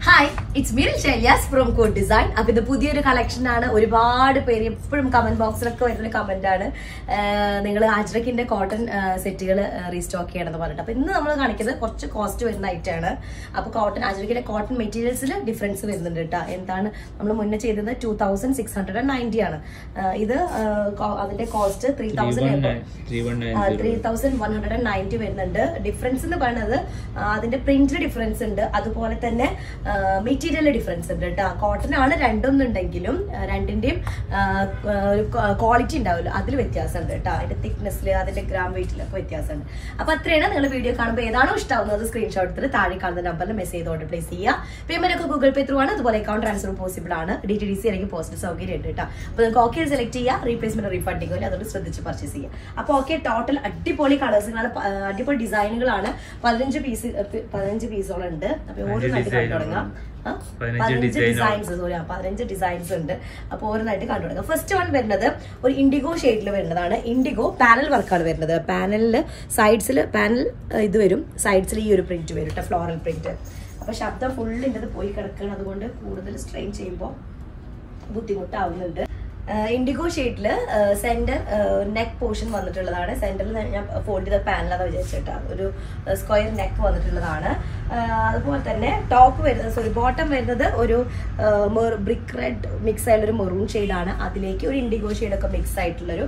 Hi it's മീൽ ഷെല്യാസ് from code design അപ്പൊ ഇത് പുതിയൊരു കളക്ഷൻ ആണ് ഒരുപാട് പേര് എപ്പോഴും കമന്റ് ബോക്സിലൊക്കെ വരുന്ന കമന്റ് ആണ് നിങ്ങൾ ആജ്രക്കിന്റെ കോട്ടൺ സെറ്റുകൾ റീസ്റ്റോക്ക് ചെയ്യണമെന്ന് പറഞ്ഞിട്ട് അപ്പൊ ഇന്ന് നമ്മൾ കാണിക്കുന്നത് കുറച്ച് കോസ്റ്റ് വരുന്ന ഐറ്റം ആണ് അപ്പൊ കോട്ടൺ ആജ്രക്കിന്റെ കോട്ടൺ മെറ്റീരിയൽസിൽ ഡിഫറൻസ് വരുന്നുണ്ട് കേട്ടോ എന്താണ് നമ്മൾ മുന്നേ ചെയ്തത് two thousand six hundred and ninety ആണ് ആ, ഇത് ആ, കോ- അതിന്റെ cost three thousand three thousand one hundred and ninety വരുന്നുണ്ട് ഡിഫറൻസ് എന്ന് പറയുന്നത് ആ, അതിന്റെ പ്രിന്റിൽ ഡിഫറൻസ് ഉണ്ട് അതുപോലെ തന്നെ മെറ്റീരിയൽ ഡിഫറൻസ് ഉണ്ട് കേട്ടോ കോട്ടൺ ആണ് രണ്ടൊന്നുണ്ടെങ്കിലും ആ, രണ്ടിന്റെയും ആ, ആ, ഒരു ക്വാളിറ്റി ഉണ്ടാവില്ല അതിൽ വ്യത്യാസമുണ്ട് കേട്ടോ അതിന്റെ തിക്നെസ്സിൽ അതിന്റെ ഗ്രാം വെയിറ്റിലൊക്കെ വ്യത്യാസമുണ്ട് അപ്പൊ അത്രയാണ് നിങ്ങൾ വീഡിയോ കാണുമ്പോൾ ഏതാണോ ഇഷ്ടമാവുന്നത് സ്ക്രീൻഷോട്ട് എടുത്തിട്ട് താഴെ കാണുന്ന നമ്പറിൽ മെസ്സേജ് ഓർഡർ പ്ലേസ് ചെയ്യുക പേയ്മെന്റ് ഒക്കെ ഗൂഗിൾ പേ ത്രൂ ആണ് അതുപോലെ അക്കൗണ്ട് ട്രാൻസ്ഫർ പോസിബിൾ ആണ് ഡി ടി ഡി സി അല്ലെങ്കിൽ പോസ്റ്റ് സൗകര്യം ഉണ്ട് കേട്ടോ അപ്പൊ നിങ്ങൾക്ക് ഓക്കെ സെലക്ട് ചെയ്യുക റീപ്ലേസ്മെന്റ് റീഫണ്ടിങ് പോലെ അതുകൊണ്ട് ശ്രദ്ധിച്ച് പർച്ചേസ് ചെയ്യുക അപ്പൊ ഓക്കെ ടോട്ടൽ അടിപൊളി കളേഴ്സുകളാണ് പ- ആ, അടിപൊളി ഡിസൈനുകളാണ് പതിനഞ്ച് പീസ് പതിനഞ്ച് പീസോളം ഉണ്ട് അപ്പൊ ഓരോന്നായിട്ട് കണ്ടു തുടങ്ങാം ആ? പതിനഞ്ച് പതിനഞ്ച് design ഡിസൈൻസ് സോറി പതിനഞ്ച് ഡിസൈൻസ് ഉണ്ട് അപ്പൊ ഓരോന്നായിട്ട് കണ്ടു തുടങ്ങാം ഫസ്റ്റ് വൺ വരുന്നത് ഒരു ഇൻഡിഗോ ഷെയ്ഡിൽ വരുന്നതാണ് ഇൻഡിഗോ പാനൽ വർക്കാണ് വരുന്നത് പാനലിൽ സൈഡ്സിൽ പാനൽ ഇത് വരും സൈഡ്സിൽ ഈ ഒരു പ്രിന്റ് വരും കേട്ടോ ഫ്ലോറൽ പ്രിന്റ് അപ്പൊ ശബ്ദം ഫുള്ളിൻ്റെ പോയി കിടക്കണം അതുകൊണ്ട് കൂടുതൽ സ്ട്രെയിൻ ചെയ്യുമ്പോൾ ബുദ്ധിമുട്ടാവുന്നുണ്ട് ഇൻഡിഗോ ഷെയ്ഡില് സെന്റർ നെക്ക് പോർഷൻ വന്നിട്ടുള്ളതാണ് സെന്ററിൽ ഞാൻ ഫോൾഡ് ചെയ്ത പാനലാണ് വിചാരിച്ചിട്ടാണ് ഒരു സ്ക്വയർ നെക്ക് വന്നിട്ടുള്ളതാണ് ആ, അതുപോലെ തന്നെ ടോപ്പ് വരുന്നത് സോറി ബോട്ടം വരുന്നത് ഒരു ബ്രിക്ക് റെഡ് മിക്സ് ആയിട്ടുള്ള ഒരു മെറൂൺ ഷെയ്ഡാണ് അതിലേക്ക് ഒരു ഇൻഡിഗോ ഷെയ്ഡൊക്കെ മിക്സ് ആയിട്ടുള്ളൊരു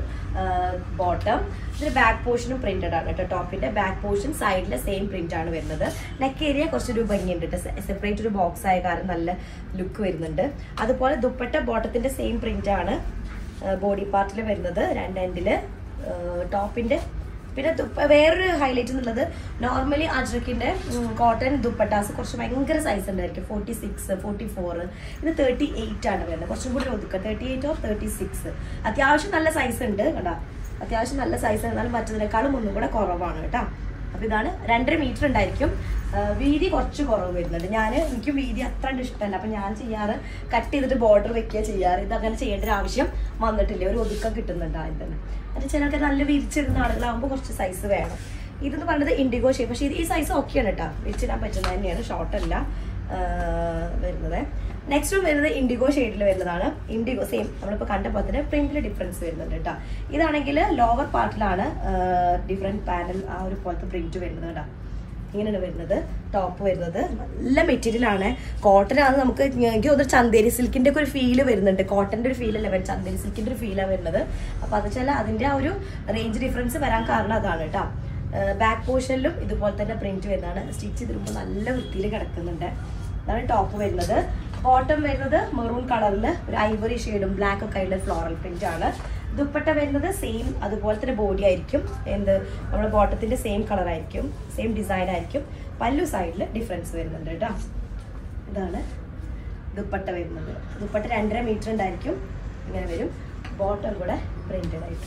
ബോട്ടം ഇതിന് ബാക്ക് പോർഷനും പ്രിന്റഡ് ആണ് കേട്ടോ ടോപ്പിന്റെ ബാക്ക് പോർഷൻ സൈഡിലെ സെയിം പ്രിന്റ് ആണ് വരുന്നത് നെക്ക് ഏരിയ കുറച്ചൊരു ഭംഗിയുണ്ട് കേട്ടോ സെപ്പറേറ്റ് ഒരു ബോക്സ് ആയ കാരണം നല്ല ലുക്ക് വരുന്നുണ്ട് അതുപോലെ ദുപ്പട്ട ബോട്ടത്തിന്റെ സെയിം പ്രിന്റ് ആണ് ബോഡി പാർട്ടിൽ വരുന്നത് രണ്ട് എൻഡില് ടോപ്പിന്റെ പിന്നെ ദുപ്പ- വേറൊരു ഹൈലൈറ്റ് എന്നുള്ളത് നോർമലി അജ്രക്കിന്റെ കോട്ടൺ ദുപ്പട്ടാസ് കുറച്ച് ഭയങ്കര സൈസ് ഉണ്ടായിരിക്കും ഫോർട്ടി സിക്സ് ഫോർട്ടി ഫോർ ഇത് തേർട്ടി എയ്റ്റ് ആണ് വരുന്നത് കുറച്ചും കൂടി ഒതുക്കുക thirty eight or thirty six അത്യാവശ്യം നല്ല സൈസ് ഉണ്ട് കേട്ടോ അത്യാവശ്യം നല്ല സൈസ് എന്നാൽ മറ്റതിനേക്കാളും ഒന്നും കൂടെ കുറവാണ് കേട്ടോ അപ്പൊ ഇതാണ് രണ്ടര മീറ്റർ ഉണ്ടായിരിക്കും ആ, വീതി കുറച്ച് കുറവ് വരുന്നുണ്ട് ഞാൻ എനിക്കും വീതി അത്ര കണ്ട് ഇഷ്ടമല്ല അപ്പൊ ഞാൻ ചെയ്യാറ് കട്ട് ചെയ്തിട്ട് ബോർഡർ വെക്കുക ചെയ്യാറ് ഇത് അങ്ങനെ ചെയ്യേണ്ട ഒരു ആവശ്യം വന്നിട്ടില്ല ഒരു ഒതുക്കം കിട്ടുന്നുണ്ട് ആദ്യം തന്നെ അത് ചിലർക്ക് നല്ല വിരിച്ചിടുന്ന ആളുകളാകുമ്പോൾ കുറച്ച് സൈസ് വേണം ഇതെന്ന് പറയുന്നത് ഇൻഡിഗോ ഷേപ്പ് പക്ഷേ ഇത് ഈ സൈസ് ഓക്കെയാണ് കേട്ടോ വിരിച്ചിടാൻ പറ്റുന്നത് തന്നെയാണ് ഷോർട്ട് അല്ല ആ, വരുന്നത് നെക്സ്റ്റ് വരുന്നത് ഇൻഡിഗോ ഷെയ്ഡിൽ വരുന്നതാണ് ഇൻഡിഗോ സെയിം നമ്മളിപ്പോൾ കണ്ട പോലെ തന്നെ പ്രിന്റിൽ ഡിഫറൻസ് വരുന്നുണ്ട് കേട്ടോ ഇതാണെങ്കിൽ ലോവർ പാർട്ടിലാണ് ഡിഫറെൻറ്റ് പാനൽ ആ ഒരു പോലത്തെ പ്രിന്റ് വരുന്നത് കേട്ടോ ഇങ്ങനെയാണ് വരുന്നത് ടോപ്പ് വരുന്നത് നല്ല മെറ്റീരിയൽ ആണ് കോട്ടൺ ആണ് നമുക്ക് എനിക്ക് തോന്നുന്നു ചന്തേരി സിൽക്കിന്റെ ഒക്കെ ഒരു ഫീല് വരുന്നുണ്ട് കോട്ടന്റെ ഒരു ഫീൽ അല്ല വരുന്നത് ചന്തേരി സിൽക്കിന്റെ ഒരു ഫീലാണ് വരുന്നത് അപ്പൊ അത് വെച്ചാൽ അതിന്റെ ആ ഒരു റേഞ്ച് ഡിഫറൻസ് വരാൻ കാരണം അതാണ് കേട്ടോ ബാക്ക് പോർഷനിലും ഇതുപോലെ തന്നെ പ്രിന്റ് വരുന്നതാണ് സ്റ്റിച്ച് ചെയ്തിരുമ്പോൾ നല്ല വൃത്തിയിൽ കിടക്കുന്നുണ്ട് അതാണ് ടോപ്പ് വരുന്നത് ബോട്ടം വരുന്നത് മെറൂൺ കളറിൽ ഒരു ഐവറി ഷെയ്ഡും ബ്ലാക്ക് ഒക്കെ ആയിട്ടുള്ള ഫ്ലോറൽ പ്രിന്റ് ആണ് ദുപ്പട്ട വരുന്നത് സെയിം അതുപോലെ തന്നെ ബോഡി ആയിരിക്കും എന്ത് നമ്മുടെ ബോട്ടത്തിന്റെ സെയിം കളർ ആയിരിക്കും സെയിം ഡിസൈൻ ആയിരിക്കും പല്ലു സൈഡിൽ ഡിഫറൻസ് വരുന്നുണ്ട് കേട്ടോ ഇതാണ് ദുപ്പട്ട വരുന്നത് ദുപ്പട്ട രണ്ടര മീറ്റർ ഉണ്ടായിരിക്കും ഇങ്ങനെ വരും ബോട്ടം കൂടെ പ്രിന്റഡ് ആയിട്ട്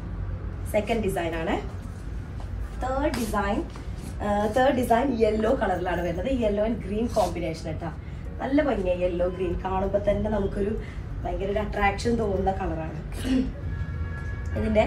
സെക്കൻഡ് ഡിസൈൻ ആണ് third design third design yellow കളറിലാണ് വരുന്നത് യെല്ലോ ആൻഡ് ഗ്രീൻ കോമ്പിനേഷൻ കേട്ടോ നല്ല ഭംഗിയാണ് യെല്ലോ ഗ്രീൻ കാണുമ്പോൾ തന്നെ നമുക്കൊരു ഭയങ്കര ഒരു അട്രാക്ഷൻ തോന്നുന്ന കളറാണ് ഇതിൻ്റെ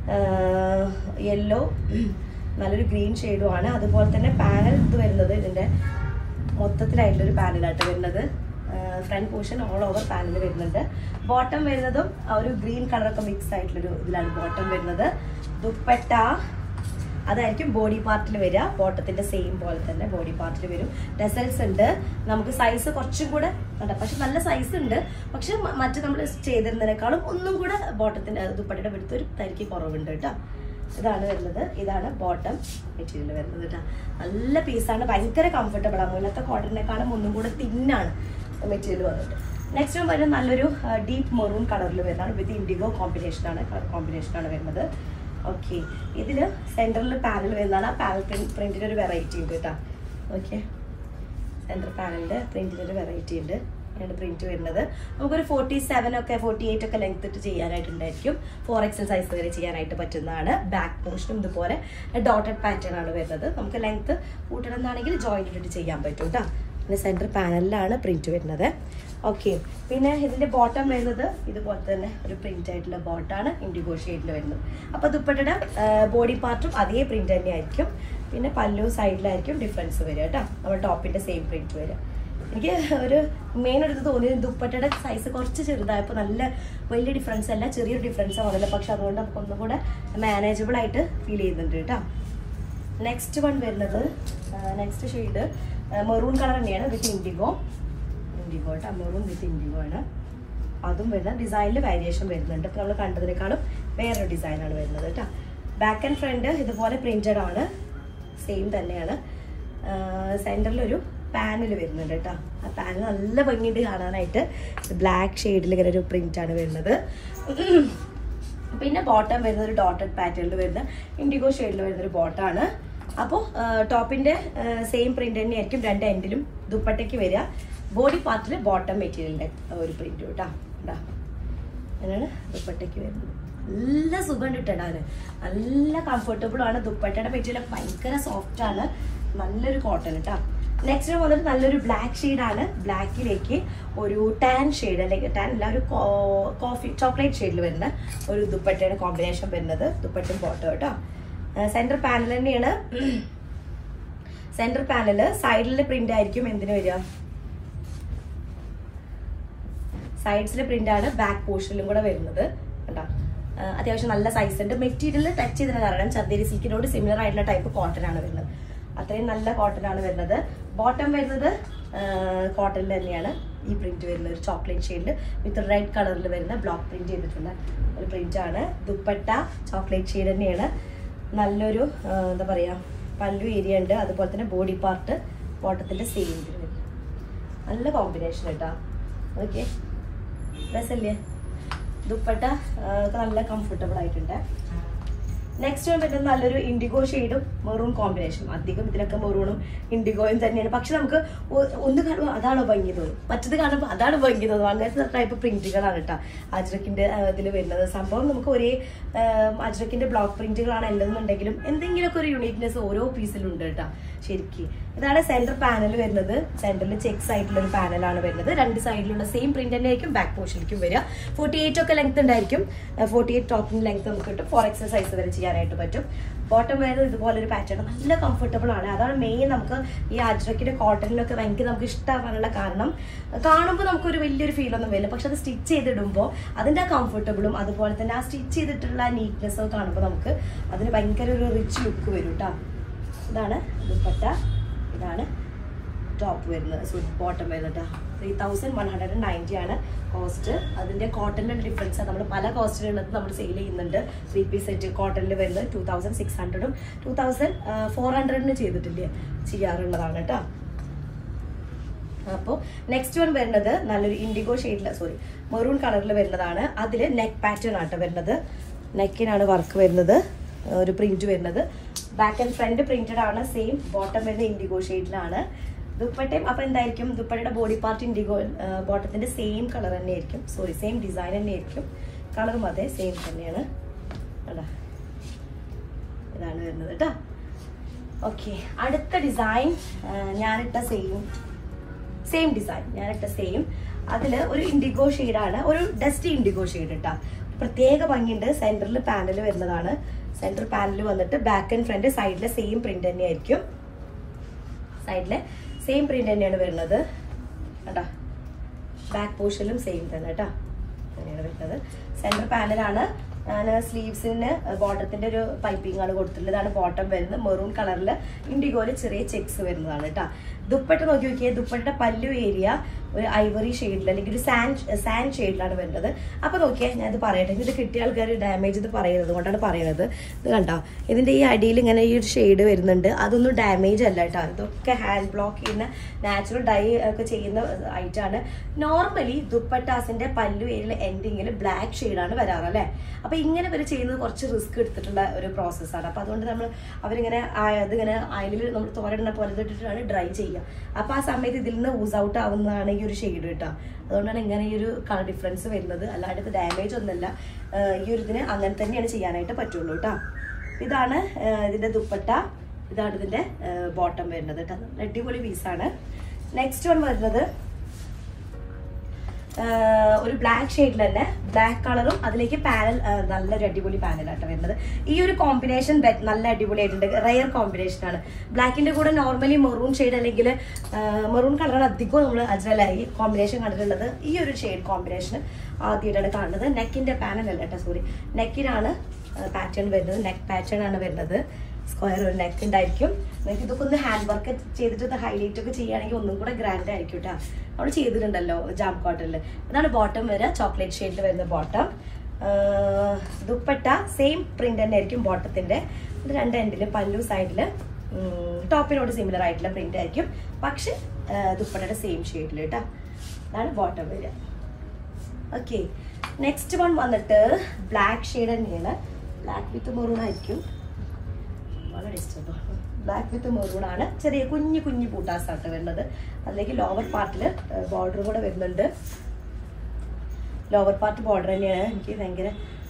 യെല്ലോ നല്ലൊരു ഗ്രീൻ ഷെയ്ഡുമാണ് അതുപോലെ തന്നെ പാനൽ ഇത് വരുന്നത് ഇതിൻ്റെ മൊത്തത്തിലായിട്ടുള്ളൊരു പാനലായിട്ട് വരുന്നത് front portion all over panel വരുന്നുണ്ട് ബോട്ടം വരുന്നതും ആ ഒരു ഗ്രീൻ കളറൊക്കെ മിക്സ് ആയിട്ടുള്ളൊരു ഇതിലാണ് ബോട്ടം വരുന്നത് ദുപ്പട്ട അതായിരിക്കും ബോഡി പാർട്ടിൽ വരിക ബോട്ടത്തിന്റെ സെയിം പോലെ തന്നെ ബോഡി പാർട്ടിൽ വരും ടെസൽസ് ഉണ്ട് നമുക്ക് സൈസ് കുറച്ചും കൂടെ ഉണ്ട് പക്ഷെ നല്ല സൈസ് ഉണ്ട് പക്ഷെ മ- മറ്റ് നമ്മൾ ചെയ്തിരുന്നതിനേക്കാളും ഒന്നും കൂടെ ബോട്ടത്തിന്റെ ദുപ്പട്ടയുടെ വിടുത്ത് ഒരു തരിക്ക് കുറവുണ്ട് കേട്ടോ ഇതാണ് വരുന്നത് ഇതാണ് ബോട്ടം മെറ്റീരിയൽ വരുന്നത് കേട്ടോ നല്ല പീസാണ് ഭയങ്കര കംഫർട്ടബിൾ ആണ് മുന്നത്തെ കോട്ടണിനേക്കാളും ഒന്നും കൂടെ തിന്നാണ് മെറ്റീരിയൽ വന്നിട്ട് നെക്സ്റ്റ് വരുന്നത് നല്ലൊരു ഡീപ്പ് മെറൂൺ കളറിൽ വരുന്നതാണ് വിത്ത് ഇൻഡിഗോ കോമ്പിനേഷനാണ് കളർ കോമ്പിനേഷനാണ് വരുന്നത് ഓക്കെ ഇതില് സെന്ററിൽ പാനൽ വരുന്നതാണ് ആ പാനൽ പ്രിന്റിന് ഒരു വെറൈറ്റി ഉണ്ട് കേട്ടോ ഓക്കെ സെന്റർ പാനലിന്റെ പ്രിന്റിന് ഒരു വെറൈറ്റി ഉണ്ട് ആണ് പ്രിന്റ് വരുന്നത് നമുക്കൊരു ഫോർട്ടി സെവൻ ഒക്കെ ഫോർട്ടി എയ്റ്റ് ഒക്കെ ലെങ്ത് ഇട്ട് ചെയ്യാനായിട്ടുണ്ടായിരിക്കും ഫോർ എക്സൽ സൈസ് വരെ ചെയ്യാനായിട്ട് പറ്റുന്നതാണ് ബാക്ക് പോർഷനും ഇതുപോലെ ഡോട്ടഡ് പാറ്റേൺ ആണ് വരുന്നത് നമുക്ക് ലെങ്ത് കൂട്ടണം എന്നാണെങ്കിൽ ജോയിന്റ് ഇട്ടിട്ട് ചെയ്യാൻ പറ്റും കേട്ടോ പിന്നെ സെൻറ്റർ പാനലിലാണ് പ്രിന്റ് വരുന്നത് ഓക്കെ പിന്നെ ഇതിന്റെ ബോട്ടം വരുന്നത് ഇതുപോലെ തന്നെ ഒരു പ്രിന്റ് ആയിട്ടുള്ള ബോട്ടാണ് ഇൻഡിഗോ ഷെയ്ഡിൽ വരുന്നത് അപ്പോൾ ദുപ്പട്ടയുടെ ബോഡി പാർട്ടും അതേ പ്രിന്റ് തന്നെ ആയിരിക്കും പിന്നെ പല്ലു സൈഡിലായിരിക്കും ഡിഫറൻസ് വരിക കേട്ടോ നമ്മുടെ ടോപ്പിന്റെ സെയിം പ്രിന്റ് വരിക എനിക്ക് ഒരു മെയിൻ എടുത്ത് തോന്നിയത് ദുപ്പട്ടയുടെ സൈസ് കുറച്ച് ചെറുതായപ്പോൾ നല്ല വലിയ ഡിഫറൻസ് അല്ല ചെറിയൊരു ഡിഫറൻസ് ആണല്ലോ പക്ഷെ അതുകൊണ്ട് നമുക്ക് ഒന്നും കൂടെ മാനേജബിൾ ആയിട്ട് ഫീൽ ചെയ്യുന്നുണ്ട് കേട്ടോ നെക്സ്റ്റ് വൺ വരുന്നത് നെക്സ്റ്റ് ഷെയ്ഡ് മെറൂൺ കളർ തന്നെയാണ് വിത്ത് ഇൻഡിഗോ ഇൻഡിഗോ കേട്ടോ മെറൂൺ വിത്ത് ഇൻഡിഗോ ആണ് അതും വരുന്ന ഡിസൈനിൽ വേരിയേഷൻ വരുന്നുണ്ട് ഇപ്പം നമ്മൾ കണ്ടതിനേക്കാളും വേറൊരു ഡിസൈനാണ് വരുന്നത് കേട്ടോ ബാക്ക് ആൻഡ് ഫ്രണ്ട് ഇതുപോലെ പ്രിന്റഡ് ആണ് സെയിം തന്നെയാണ് സെൻറ്ററിൽ ഒരു പാനൽ വരുന്നുണ്ട് കേട്ടോ ആ പാനൽ നല്ല ഭംഗിയുണ്ട് കാണാനായിട്ട് ബ്ലാക്ക് ഷെയ്ഡിൽ ഇങ്ങനെ ഒരു പ്രിന്റ് ആണ് വരുന്നത് പിന്നെ ബോട്ടം വരുന്നത് ഒരു ഡോട്ടഡ് പാറ്റേണിൽ വരുന്ന ഇൻഡിഗോ ഷെയ്ഡിൽ വരുന്ന ഒരു ബോട്ടാണ് അപ്പോൾ ടോപ്പിന്റെ സെയിം പ്രിന്റ് തന്നെയായിരിക്കും രണ്ട് എൻഡിലും ദുപ്പട്ടയ്ക്ക് വരിക ബോഡി പാർട്ടിൽ ബോട്ടം മെറ്റീരിയലിന്റെ ഒരു പ്രിന്റ് കേട്ടോ ഇതാ അങ്ങനെയാണ് ദുപ്പട്ടയ്ക്ക് വരുന്നത് നല്ല സുഖം ഇട്ടിടാന് നല്ല കംഫർട്ടബിൾ ആണ് ദുപ്പട്ടയുടെ മെറ്റീരിയൽ ഭയങ്കര സോഫ്റ്റ് ആണ് നല്ലൊരു കോട്ടൺ കേട്ടോ നെക്സ്റ്റ് വന്നിട്ട് നല്ലൊരു ബ്ലാക്ക് ഷെയ്ഡാണ് ബ്ലാക്കിലേക്ക് ഒരു ടാൻ ഷെയ്ഡ് അല്ലെങ്കിൽ ടാൻ അല്ല ഒരു കോഫി ചോക്ലേറ്റ് ഷെയ്ഡിൽ വരുന്ന ഒരു ദുപ്പട്ടയുടെ കോമ്പിനേഷൻ വരുന്നത് ദുപ്പട്ടും ബോട്ടോ കേട്ടോ സെൻറ്റർ പാനൽ തന്നെയാണ് സെൻറ്റർ പാനല് സൈഡിലെ പ്രിന്റ് ആയിരിക്കും എന്തിനു വരിക സൈഡ്സിലെ പ്രിന്റ് ആണ് ബാക്ക് പോർഷനിലും കൂടെ വരുന്നത് കണ്ടോ ആ, അത്യാവശ്യം നല്ല സൈസ് ഉണ്ട് മെറ്റീരിയൽ ടച്ച് ചെയ്തതിന് കാരണം ചന്ദേരി സിൽക്കിനോട് സിമിലർ ആയിട്ടുള്ള ടൈപ്പ് കോട്ടൺ ആണ് വരുന്നത് അത്രയും നല്ല കോട്ടൺ ആണ് വരുന്നത് ബോട്ടം വരുന്നത് കോട്ടൺ തന്നെയാണ് ഈ പ്രിന്റ് വരുന്നത് ഒരു ചോക്ലേറ്റ് ഷെയ്ഡിൽ വിത്ത് റെഡ് കളറിൽ വരുന്ന ബ്ലോക്ക് പ്രിന്റ് ചെയ്തിട്ടുള്ള ഒരു പ്രിന്റ് ആണ് ദുപ്പട്ട ചോക്ലേറ്റ് ഷെയ്ഡ് തന്നെയാണ് നല്ലൊരു ആ, എന്താ പറയാ പല്ലു ഏരിയ ഉണ്ട് അതുപോലെ തന്നെ ബോഡി പാർട്ട് ബോട്ടത്തിന്റെ സെയിം നല്ല കോമ്പിനേഷൻ കേട്ടോ ഓക്കെ രസല്ലേ ദുപ്പട്ട ആ, ഒക്കെ നല്ല കംഫർട്ടബിൾ ആയിട്ടുണ്ട് നെക്സ്റ്റ് വരുന്നത് നല്ലൊരു ഇൻഡിഗോ ഷെയ്ഡും മെറൂൺ കോമ്പിനേഷൻ അധികം ഇതിലൊക്കെ മെറൂണും ഇൻഡിഗോയും തന്നെയാണ് പക്ഷെ നമുക്ക് ഒ- ഒന്ന് കാണുമ്പോൾ അതാണോ ഭംഗി തോന്നും മറ്റത് കാണുമ്പോൾ അതാണ് ഭംഗി തോന്നും അങ്ങനത്തെ ടൈപ്പ് പ്രിന്റുകളാണ് കേട്ടോ അജ്രക്കിന്റെ ഇതിൽ വരുന്നത് സംഭവം നമുക്ക് ഒരേ അജ്രക്കിന്റെ ബ്ലോക്ക് പ്രിന്റുകളാണ് ഉള്ളതെന്നുണ്ടെങ്കിലും എന്തെങ്കിലുമൊക്കെ ഒരു യുണീക്നെസ് ഓരോ പീസിലും ഉണ്ട് കേട്ടോ ശരിക്കും ഇതാണ് സെന്റർ പാനൽ വരുന്നത് സെന്ററിൽ ചെക്സ് ആയിട്ടുള്ള ഒരു പാനലാണ് വരുന്നത് രണ്ട് സൈഡിലുള്ള സെയിം പ്രിന്റ് തന്നെ ആയിരിക്കും ബാക്ക് പോർഷനിലേക്കും വരിക ഫോർട്ടി എയ്റ്റ് ഒക്കെ ലെങ്ത് ഉണ്ടായിരിക്കും ഫോർട്ടി എയ്റ്റ് ടോപ്പിന് ലെങ്ത് നമുക്ക് കിട്ടും ഫോർ എക്സസൈസ് വരെ ചെയ്യാനായിട്ട് പറ്റും ബോട്ടം വരുന്നത് ഇതുപോലെ ഒരു പാറ്റേൺ നല്ല കംഫർട്ടബിൾ ആണ് അതാണ് മെയിൻ നമുക്ക് ഈ അജ്രക്കിന്റെ കോട്ടണിലൊക്കെ ഭയങ്കര നമുക്ക് ഇഷ്ടമാകാനുള്ള കാരണം കാണുമ്പോൾ നമുക്കൊരു വലിയൊരു ഫീൽ ഒന്നും വരില്ല പക്ഷെ അത് സ്റ്റിച്ച് ചെയ്തിടുമ്പോൾ അതിന്റെ ആ കംഫർട്ടബിളും അതുപോലെ തന്നെ ആ സ്റ്റിച്ച് ചെയ്തിട്ടുള്ള നീറ്റ്നെസ് കാണുമ്പോൾ നമുക്ക് അതിന് ഭയങ്കര ഒരു റിച്ച് ലുക്ക് വരും കേട്ടോ ഇതാണ് ദുപ്പട്ട ഇതാണ് ടോപ്പ് വരുന്നത് സോ ബോട്ടം വരുന്നത് three thousand one hundred ninety ആണ് കോസ്റ്റ് അതിന്റെ കോട്ടന്റെ ഡിഫറൻസ് നമ്മൾ പല കോസ്റ്റിലുള്ളത് നമ്മൾ സെയിൽ ചെയ്യുന്നുണ്ട് ത്രീ പീസ് സെറ്റ് കോട്ടണിൽ വരുന്നത് ടൂ തൗസൻഡ് സിക്സ് ഹൺഡ്രഡും ടൂ തൗസൻഡ് ഫോർ ഹൺഡ്രഡിന് ചെയ്തിട്ടില്ലേ ചെയ്യാറുള്ളതാണ് കേട്ടോ അപ്പോൾ നെക്സ്റ്റ് വൺ വരുന്നത് നല്ലൊരു ഇൻഡിഗോ ഷെയ്ഡിൽ സോറി മെറൂൺ കളറിൽ വരുന്നതാണ് അതിൽ നെക്ക് പാറ്റേൺ ആട്ടോ വരുന്നത് നെക്കിനാണ് വർക്ക് വരുന്നത് ഒരു പ്രിന്റ് വരുന്നത് ബാക്ക് ആൻഡ് ഫ്രണ്ട് പ്രിന്റഡ് ആണ് സെയിം ബോട്ടം വരുന്നത് ഇൻഡിഗോ ഷെയ്ഡിലാണ് ദുപ്പട്ടയും അപ്പോൾ എന്തായിരിക്കും ദുപ്പട്ടയുടെ ബോഡി പാർട്ട് ഇൻഡിഗോ ബോട്ടത്തിന്റെ സെയിം കളർ തന്നെയായിരിക്കും സോറി സെയിം ഡിസൈൻ തന്നെയായിരിക്കും കളറും അതെ സെയിം തന്നെയാണ് കണ്ടോ ഇതാണ് വരുന്നത് കേട്ടോ ഓക്കെ അടുത്ത ഡിസൈൻ ഞാനിട്ട സെയിം സെയിം ഡിസൈൻ ഞാനിട്ട സെയിം അതിൽ ഒരു ഇൻഡിഗോ ഷെയ്ഡാണ് ഒരു ഡസ്റ്റി ഇൻഡിഗോ ഷെയ്ഡ് ഇട്ടാ പ്രത്യേക ഭംഗിയുണ്ട് സെന്ററിൽ പാനൽ വരുന്നതാണ് സെന്റർ പാനൽ വന്നിട്ട് ബാക്ക് ആൻഡ് ഫ്രണ്ട് സൈഡിലെ സെയിം പ്രിന്റ് തന്നെയായിരിക്കും സൈഡിലെ സെയിം പ്രിന്റ് തന്നെയാണ് വരുന്നത് കേട്ടോ ബാക്ക് പോർഷനിലും സെയിം തന്നെ കേട്ടോ അങ്ങനെയാണ് വരുന്നത് സെന്റർ പാനലാണ് ഞാൻ സ്ലീവ്സിന് ബോട്ടത്തിന്റെ ഒരു പൈപ്പിംഗ് ആണ് കൊടുത്തിട്ടുള്ളത് ഇതാണ് ബോട്ടം വരുന്നത് മെറൂൺ കളറിൽ ഇൻഡിഗോയിൽ ചെറിയ ചെക്സ് വരുന്നതാണ് കേട്ടോ ദുപ്പട്ട നോക്കി നോക്കിയാൽ ദുപ്പട്ടയുടെ പല്ലു ഏരിയ ഒരു ഐവറി ഷെയ്ഡിൽ അല്ലെങ്കിൽ ഒരു സാൻഡ് സാൻഡ് ഷെയ്ഡിലാണ് വരുന്നത് അപ്പൊ നോക്കിയാൽ ഞാൻ ഇത് പറയട്ടെ ഇത് കിട്ടിയ ആൾക്കാർ ഡാമേജ് ഇത് പറയുന്നത് കൊണ്ടാണ് പറയുന്നത് ഇത് കണ്ടോ ഇതിന്റെ ഈ അടിയിൽ ഇങ്ങനെ ഈ ഒരു ഷെയ്ഡ് വരുന്നുണ്ട് അതൊന്നും ഡാമേജ് അല്ല കേട്ടോ ഇതൊക്കെ ഹാൻഡ് ബ്ലോക്ക് ചെയ്യുന്ന നാച്ചുറൽ ഡൈ ഒക്കെ ചെയ്യുന്ന ഐറ്റാണ് നോർമലി ദുപ്പട്ടാസിന്റെ പല്ലു ഏരിയയിൽ എൻഡിങ്ങിൽ ബ്ലാക്ക് ഷെയ്ഡാണ് വരാറ് അല്ലേ അപ്പൊ ഇങ്ങനെ ഇവർ ചെയ്യുന്നത് കുറച്ച് റിസ്ക് എടുത്തിട്ടുള്ള ഒരു പ്രോസസ്സാണ് അപ്പൊ അതുകൊണ്ട് നമ്മൾ അവരിങ്ങനെ ആ- ഇതിങ്ങനെ അയലിൽ നമ്മൾ തോരടുന്ന പോലെ ഇട്ടിട്ടാണ് ഡ്രൈ ചെയ്യുക അപ്പൊ ആ സമയത്ത് ഇതിൽ നിന്ന് ഊസ് ഔട്ട് ആവുന്നതാണ് ഈ ഒരു ഷെയ്ഡ് കേട്ടോ അതുകൊണ്ടാണ് ഇങ്ങനെ ഈ ഒരു കളർ ഡിഫറൻസ് വരുന്നത് അല്ലാണ്ട് ഇത് ഡാമേജ് ഒന്നല്ല ആഹ് ഈ ഒരു ഇതിന് അങ്ങനെ തന്നെയാണ് ചെയ്യാനായിട്ട് പറ്റുള്ളൂ കേട്ടോ ഇതാണ് ആഹ് ഇതിന്റെ ദുപ്പട്ട ഇതാണ് ഇതിന്റെ ബോട്ടം വരുന്നത് കേട്ടോ നല്ല അടിപൊളി പീസാണ് നെക്സ്റ്റ് വൺ വരുന്നത് ഒരു ബ്ലാക്ക് ഷെയ്ഡിൽ തന്നെ ബ്ലാക്ക് കളറും അതിലേക്ക് പാനൽ നല്ലൊരു അടിപൊളി പാനലാട്ടോ വരുന്നത് ഈ ഒരു കോമ്പിനേഷൻ നല്ല അടിപൊളിയായിട്ടുണ്ട് റയർ കോമ്പിനേഷൻ ആണ് ബ്ലാക്കിന്റെ കൂടെ നോർമലി മെറൂൺ ഷെയ്ഡ് അല്ലെങ്കിൽ മെറൂൺ കളറാണ് അധികവും നമ്മൾ അജ്രലായി കോമ്പിനേഷൻ കണ്ടിട്ടുള്ളത് ഈ ഒരു ഷെയ്ഡ് കോമ്പിനേഷൻ ആദ്യമായിട്ടാണ് കാണുന്നത് നെക്കിന്റെ പാനൽ അല്ല കേട്ടോ സോറി നെക്കിനാണ് പാറ്റേൺ വരുന്നത് നെക്ക് പാറ്റേൺ ആണ് വരുന്നത് സ്ക്വയർ ഒരു നെക്ക് ഉണ്ടായിരിക്കും നിങ്ങൾക്ക് ഇതൊക്കെ ഒന്ന് ഹാൻഡ് വർക്ക് ചെയ്തിട്ട് ഇത് ഹൈലൈറ്റ് ഒക്കെ ചെയ്യുകയാണെങ്കിൽ ഒന്നും കൂടെ ഗ്രാൻഡ് ആയിരിക്കും കേട്ടോ അവിടെ ചെയ്തിട്ടുണ്ടല്ലോ ജാം കോട്ടണിൽ ഇതാണ് ബോട്ടം വരെ ചോക്ലേറ്റ് ഷെയ്ഡിൽ വരുന്ന ബോട്ടം ദുപ്പട്ട സെയിം പ്രിന്റ് തന്നെ ആയിരിക്കും ബോട്ടത്തിന്റെ ഇത് രണ്ട് എൻഡിൽ പല്ലു സൈഡിൽ ടോപ്പിനോട് സിമിലർ ആയിട്ടുള്ള പ്രിന്റ് ആയിരിക്കും പക്ഷെ ദുപ്പട്ടയുടെ സെയിം ഷെയ്ഡിൽ കേട്ടോ അതാണ് ബോട്ടം വരിക ഓക്കെ നെക്സ്റ്റ് വൺ വന്നിട്ട് ബ്ലാക്ക് ഷെയ്ഡ് തന്നെയാണ് ബ്ലാക്ക് വിത്ത് മെറൂൺ ആയിരിക്കും വളരെ ഇഷ്ടപ്പെട്ടു ബ്ലാക്ക് വിത്ത് മെറൂൺ ആണ് ചെറിയ കുഞ്ഞു കുഞ്ഞു പൂട്ടാസാട്ട് വരുന്നത് അതിലേക്ക് ലോവർ പാർട്ടിൽ ബോർഡർ കൂടെ വരുന്നുണ്ട് ലോവർ പാർട്ട് ബോർഡർ തന്നെയാണ് എനിക്ക് ഭയങ്കര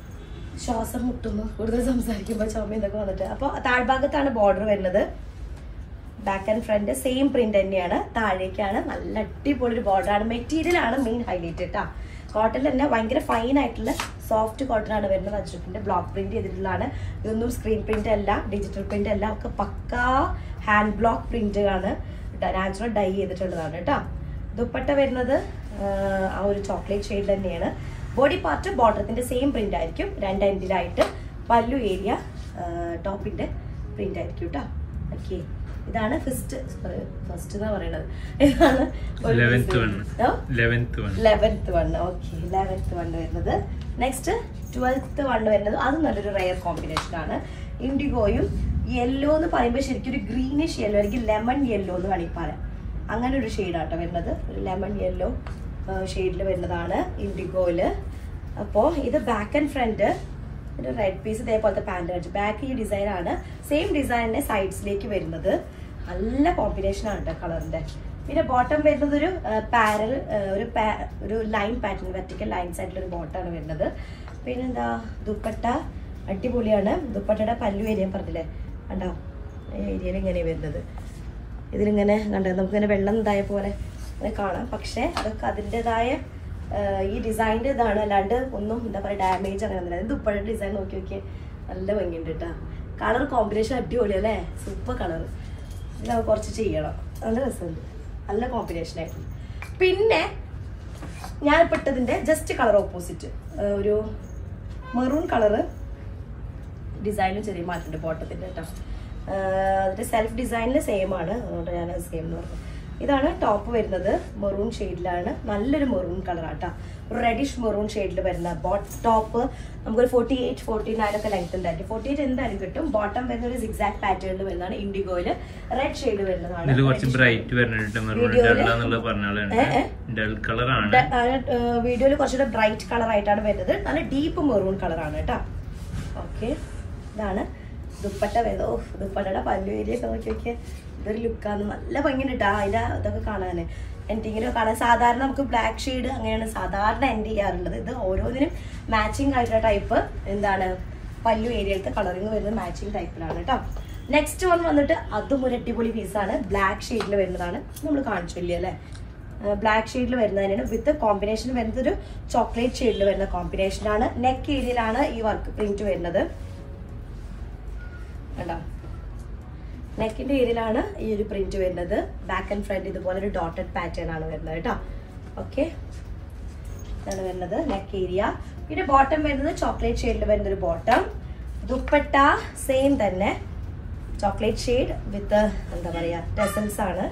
ശ്വാസം മുട്ടുന്നു കൂടുതൽ സംസാരിക്കുമ്പോൾ ചുമ ഇതൊക്കെ വന്നിട്ട് അപ്പോൾ താഴ്ഭാഗത്താണ് ബോർഡർ വരുന്നത് back and front same print തന്നെയാണ് താഴേക്കാണ് നല്ല അടിപൊളി ഒരു ബോർഡർ ആണ് മെറ്റീരിയൽ ആണ് മെയിൻ ഹൈലൈറ്റ് കേട്ടോ കോട്ടൺ തന്നെ ഭയങ്കര ഫൈൻ ആയിട്ടുള്ള സോഫ്റ്റ് കോട്ടൺ ആണ് വരുന്നത് അജ്രക്കിന്റെ ബ്ലോക്ക് പ്രിന്റ് ചെയ്തിട്ടുള്ളതാണ് ഇതൊന്നും സ്ക്രീൻ പ്രിന്റ് അല്ല ഡിജിറ്റൽ പ്രിന്റ് അല്ല ഒക്കെ പക്കാ ഹാൻഡ് ബ്ലോക്ക് പ്രിന്റ് ആണ് നാച്ചുറൽ ഡൈ ചെയ്തിട്ടുള്ളതാണ് കേട്ടോ ദുപ്പട്ട വരുന്നത് ആ ഒരു ചോക്ലേറ്റ് ഷെയ്ഡ് തന്നെയാണ് ബോഡി പാർട്ട് ബോർഡറത്തിന്റെ സെയിം പ്രിന്റ് ആയിരിക്കും രണ്ട് എൻഡിലായിട്ട് പല്ലു ഏരിയ ടോപ്പിന്റെ പ്രിന്റ് ആയിരിക്കും കേട്ടോ ഓക്കെ ഇതാണ് ഫസ്റ്റ് ഫസ്റ്റ് എന്നാ പറയുന്നത് ഇതാണ് eleventh one eleventh one eleventh one okay eleventh one വരുന്നത് നെക്സ്റ്റ് ട്വൽത്ത് വൺ വരുന്നത് അത് നല്ലൊരു റയർ കോമ്പിനേഷൻ ആണ് ഇൻഡിഗോയും യെല്ലോ എന്ന് പറയുമ്പോൾ ശരിക്കും ഒരു ഗ്രീനിഷ് യെല്ലോ അല്ലെങ്കിൽ ലെമൺ യെല്ലോ എന്ന് വേണമെങ്കിൽ പറയാം അങ്ങനെ ഒരു ഷെയ്ഡാട്ടോ വരുന്നത് ഒരു ലെമൺ യെല്ലോ ഷെയ്ഡിൽ വരുന്നതാണ് ഇൻഡിഗോയില് അപ്പോൾ ഇത് ബാക്ക് ആൻഡ് ഫ്രണ്ട് ഒരു റെഡ് പീസ് ഇതേപോലത്തെ പാൻറ് വെച്ച് ബാക്ക് ഈ ഡിസൈൻ ആണ് സെയിം ഡിസൈനിന്റെ സൈഡ്സിലേക്ക് വരുന്നത് നല്ല കോമ്പിനേഷൻ ആണ് കേട്ടോ കളറിന്റെ പിന്നെ ബോട്ടം വരുന്നത് ഒരു പാരൽ ഒരു ഒരു ലൈൻ പാറ്റേൺ വെർട്ടിക്കൽ ലൈൻ സൈഡിൽ ഒരു ബോട്ടാണ് വരുന്നത് പിന്നെന്താ ദുപ്പട്ട അടിപൊളിയാണ് ദുപ്പട്ടയുടെ പല്ലു ഏരിയ പറഞ്ഞില്ലേ കണ്ടോ ഏരിയയിൽ ഇങ്ങനെ വരുന്നത് ഇതിലിങ്ങനെ കണ്ടോ നമുക്കിങ്ങനെ വെള്ളം ഇതായ പോലെ ഇങ്ങനെ കാണാം പക്ഷേ അതൊക്കെ അതിൻ്റെതായ ഈ ഡിസൈൻ്റെ ഇതാണ് അല്ലാണ്ട് ഒന്നും എന്താ പറയുക ഡാമേജ് അങ്ങനെ ഒന്നുമില്ല ദുപ്പഴയുടെ ഡിസൈൻ നോക്കി നോക്കിയേ നല്ല ഭംഗിയുണ്ട് കേട്ടോ കളർ കോമ്പിനേഷൻ അടിപൊളി അല്ലേ സൂപ്പർ കളർ ഇത് നമുക്ക് കുറച്ച് ചെയ്യണം നല്ല രസമുണ്ട് നല്ല കോമ്പിനേഷൻ ആയിരുന്നു പിന്നെ ഞാൻ പെട്ടതിൻ്റെ ജസ്റ്റ് കളർ ഓപ്പോസിറ്റ് ഒരു മെറൂൺ കളറ് ഡിസൈനും ചെറിയ മാറ്റമുണ്ട് ബോട്ടത്തിൻ്റെ കേട്ടോ അതിൻ്റെ സെൽഫ് ഡിസൈനിൽ സെയിം ആണ് അതുകൊണ്ട് ഞാൻ സെയിം എന്ന് പറഞ്ഞു ഇതാണ് ടോപ്പ് വരുന്നത് മെറൂൺ ഷെയ്ഡിലാണ് നല്ലൊരു മെറൂൺ കളറാട്ടോ ഒരു റെഡിഷ് മെറൂൺ ഷെയ്ഡിൽ വരുന്ന ബോട്ട് ടോപ്പ് നമുക്കൊരു ഫോർട്ടി എയ്റ്റ് ഫോർട്ടി നയൻ ഒക്കെ ലെങ്ത് ഉണ്ടായിരിക്കും ഫോർട്ടി എയ്റ്റ് എന്തായാലും കിട്ടും ബോട്ടം വരുന്ന ഒരു സിക്സാക്ട് പാറ്റേണിൽ വരുന്നതാണ് ഇൻഡിഗോയിൽ റെഡ് ഷെയ്ഡ് വരുന്നതാണ് ഇതിൽ കുറച്ച് ബ്രൈറ്റ് വരുന്നുണ്ട് മെറൂൺ ഡൾ എന്നുള്ളത് പറഞ്ഞാലുണ്ട് ഡൾ കളർ ആണ് വീഡിയോയിൽ കുറച്ചുകൂടെ ബ്രൈറ്റ് കളർ ആയിട്ടാണ് വരുന്നത് നല്ല ഡീപ്പ് മെറൂൺ കളറാണ് കേട്ടോ ഓക്കെ ഇതാണ് ദുപ്പട്ട വേദോ ദുപ്പട്ടയുടെ പല്ലു ഏരിയ ഒക്കെ നോക്കി നോക്കിയാൽ ഇതൊരു ലുക്കാണ് നല്ല ഭംഗിയുണ്ട് കേട്ടോ അതിൻ്റെ ഇതൊക്കെ കാണാൻ എന്തെങ്കിലും കാണാൻ സാധാരണ നമുക്ക് ബ്ലാക്ക് ഷെയ്ഡ് അങ്ങനെയാണ് സാധാരണ എൻഡ് ചെയ്യാറുള്ളത് ഇത് ഓരോന്നിനും മാച്ചിങ് ആയിട്ടുള്ള ടൈപ്പ് എന്താണ് പല്ലു ഏരിയയിലത്തെ കളറിങ് വരുന്നത് മാച്ചിങ് ടൈപ്പിലാണ് കേട്ടോ നെക്സ്റ്റ് വൺ വന്നിട്ട് അതും ഒരു അടിപൊളി പീസാണ് ബ്ലാക്ക് ഷെയ്ഡിൽ വരുന്നതാണ് നമ്മൾ കാണിച്ചില്ലേ അല്ലേ ബ്ലാക്ക് ഷെയ്ഡിൽ വരുന്നതിനാണ് വിത്ത് കോമ്പിനേഷൻ വരുന്നത് ഒരു ചോക്ലേറ്റ് ഷെയ്ഡിൽ വരുന്ന കോമ്പിനേഷനാണ് നെക്ക് ഏരിയയിലാണ് ഈ വർക്ക് പ്രിന്റ് വരുന്നത് കണ്ടോ നെക്കിന്റെ ഏരിയയിലാണ് ഈ ഒരു പ്രിന്റ് വരുന്നത് ബാക്ക് ആൻഡ് ഫ്രണ്ട് ഇതുപോലെ ഒരു ഡോട്ടഡ് പാറ്റേൺ ആണ് വരുന്നത് കേട്ടോ ഓക്കെ ഇതാണ് വരുന്നത് നെക്ക് ഏരിയ പിന്നെ ബോട്ടം വരുന്നത് ചോക്ലേറ്റ് ഷെയ്ഡിൽ വരുന്ന ഒരു ബോട്ടം ദുപ്പട്ട സെയിം തന്നെ ചോക്ലേറ്റ് ഷെയ്ഡ് വിത്ത് എന്താ പറയാ ടെസൽസ് ആണ്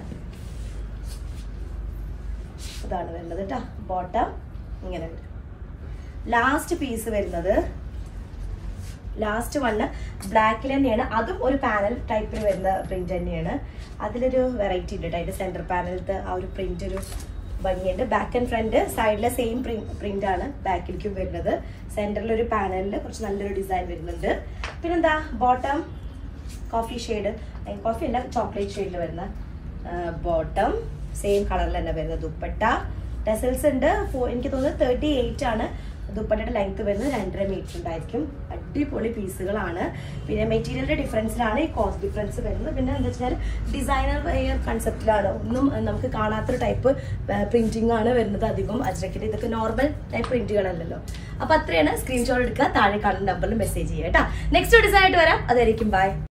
ഇതാണ് വരുന്നത് കേട്ടോ ബോട്ടം ഇങ്ങനെ വരും ലാസ്റ്റ് പീസ് വരുന്നത് ലാസ്റ്റ് വണ്ണ് ബ്ലാക്കിൽ തന്നെയാണ് അതും ഒരു പാനൽ ടൈപ്പിൽ വരുന്ന പ്രിന്റ് തന്നെയാണ് അതിലൊരു വെറൈറ്റി ഉണ്ട് അതിന്റെ സെന്റർ പാനലത്തെ ആ ഒരു പ്രിന്റ് ഒരു ഭംഗിയുണ്ട് ബാക്ക് ആൻഡ് ഫ്രണ്ട് സൈഡിലെ സെയിം പ്രിന്റ് ആണ് ബാക്കിലേക്കും വരുന്നത് സെന്ററിൽ ഒരു പാനലിൽ കുറച്ച് നല്ലൊരു ഡിസൈൻ വരുന്നുണ്ട് പിന്നെന്താ ബോട്ടം കോഫി ഷെയ്ഡ് കോഫി അല്ല ചോക്ലേറ്റ് ഷെയ്ഡിൽ വരുന്ന ബോട്ടം സെയിം കളറിൽ തന്നെ വരുന്നത് ദുപ്പട്ട ടെസൽസ് ഉണ്ട് എനിക്ക് തോന്നുന്നത് തേർട്ടി എയ്റ്റ് ആണ് ദുപ്പട്ടയുടെ ലെങ്ത് വരുന്നത് രണ്ടര മീറ്റർ ഉണ്ടായിരിക്കും അടിപൊളി പീസുകളാണ് പിന്നെ മെറ്റീരിയലിന്റെ ഡിഫറൻസിലാണ് ഈ കോസ്റ്റ് ഡിഫറൻസ് വരുന്നത് പിന്നെ എന്താ വെച്ചാൽ ഡിസൈനർ വെയർ കൺസെപ്റ്റിലാണ് ഒന്നും ഏഹ്, നമുക്ക് കാണാത്തൊരു ടൈപ്പ് പ്രിന്റിംഗ് ആണ് വരുന്നത് അധികം അജ്രക്കിന്റെ ഇതൊക്കെ നോർമൽ ടൈപ്പ് പ്രിന്റുകളല്ലല്ലോ അപ്പൊ അത്രയാണ് സ്ക്രീൻഷോട്ട് എടുക്കുക താഴെ കാണുന്ന നമ്പറിൽ മെസ്സേജ് ചെയ്യുക കേട്ടോ നെക്സ്റ്റ് ഡിസൈൻ ആയിട്ട് വരാം അതായിരിക്കും ബൈ